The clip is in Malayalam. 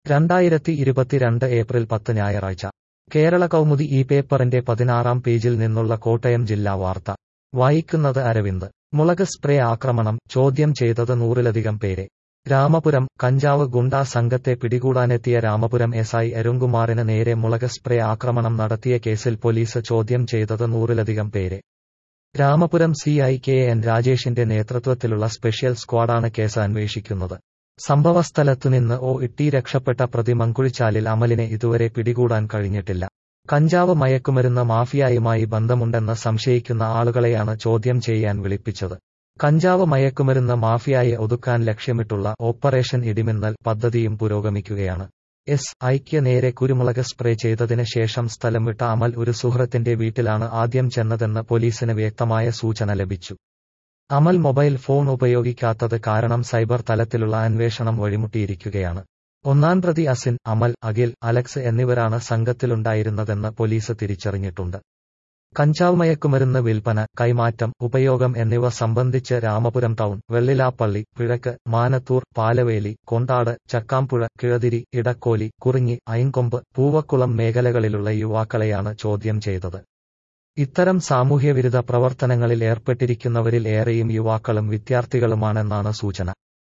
രണ്ടായിരത്തി ഇരുപത്തിരണ്ട് ഏപ്രിൽ പത്ത് ഞായറാഴ്ച കേരള കൗമുദി ഈ പേപ്പറിന്റെ പതിനാറാം പേജിൽ നിന്നുള്ള കോട്ടയം ജില്ലാ വാർത്ത വായിക്കുന്നത് അരവിന്ദ് മുളക് സ്പ്രേ ആക്രമണം ചോദ്യം ചെയ്തത് നൂറിലധികം പേരെ രാമപുരം കഞ്ചാവ് ഗുണ്ടാ സംഘത്തെ പിടികൂടാനെത്തിയ രാമപുരം എസ് ഐ അരുൺകുമാറിന് നേരെ മുളക് സ്പ്രേ ആക്രമണം നടത്തിയ കേസിൽ പോലീസ് ചോദ്യം ചെയ്തത് നൂറിലധികം പേരെ Ramapuram C I K N രാജേഷിന്റെ നേതൃത്വത്തിലുള്ള സ്പെഷ്യൽ സ്ക്വാഡാണ് കേസ് അന്വേഷിക്കുന്നത് സംഭവസ്ഥലത്തുനിന്ന് ഓ ഇട്ടി രക്ഷപ്പെട്ട പ്രതി മങ്കുഴിച്ചാലിൽ അമലിനെ ഇതുവരെ പിടികൂടാൻ കഴിഞ്ഞിട്ടില്ല കഞ്ചാവ് മയക്കുമരുന്ന് മാഫിയയുമായി ബന്ധമുണ്ടെന്ന് സംശയിക്കുന്ന ആളുകളെയാണ് ചോദ്യം ചെയ്യാൻ വിളിപ്പിച്ചത് കഞ്ചാവ് മയക്കുമരുന്ന് മാഫിയയെ ഒതുക്കാൻ ലക്ഷ്യമിട്ടുള്ള ഓപ്പറേഷൻ ഇടിമിന്നൽ പദ്ധതിയും പുരോഗമിക്കുകയാണ് എസ് ഐക്ക് നേരെ കുരുമുളക് സ്പ്രേ ചെയ്തതിന് ശേഷം സ്ഥലം വിട്ട അമൽ ഒരു സുഹൃത്തിന്റെ വീട്ടിലാണ് ആദ്യം ചെന്നതെന്ന് പോലീസിന് വ്യക്തമായ സൂചന ലഭിച്ചു അമൽ മൊബൈൽ ഫോൺ ഉപയോഗിക്കാത്തത് കാരണം സൈബർ തലത്തിലുള്ള അന്വേഷണം വഴിമുട്ടിയിരിക്കുകയാണ് ഒന്നാം പ്രതി അസിൻ അമൽ അഖിൽ അലക്സ് എന്നിവരാണ് സംഘത്തിലുണ്ടായിരുന്നതെന്ന് പോലീസ് തിരിച്ചറിഞ്ഞിട്ടുണ്ട് കഞ്ചാവ് മയക്കുമരുന്ന് വിൽപ്പന കൈമാറ്റം ഉപയോഗം എന്നിവ സംബന്ധിച്ച് രാമപുരം ടൗൺ വെള്ളിലാപ്പള്ളി കിഴക്ക് മാനത്തൂർ പാലവേലി കൊണ്ടാട് ചക്കാമ്പുഴ കിഴതിരി ഇടക്കോലി കുറിഞ്ഞി ഐൻകൊമ്പ് പൂവക്കുളം മേഖലകളിലുള്ള യുവാക്കളെയാണ് ചോദ്യം ചെയ്തത് ഇത്തരം സാമൂഹ്യവിരുദ്ധ പ്രവർത്തനങ്ങളിൽ ഏർപ്പെട്ടിരിക്കുന്നവരിൽ ഏറെയും യുവാക്കളും വിദ്യാർത്ഥികളുമാണെന്നാണ് സൂചന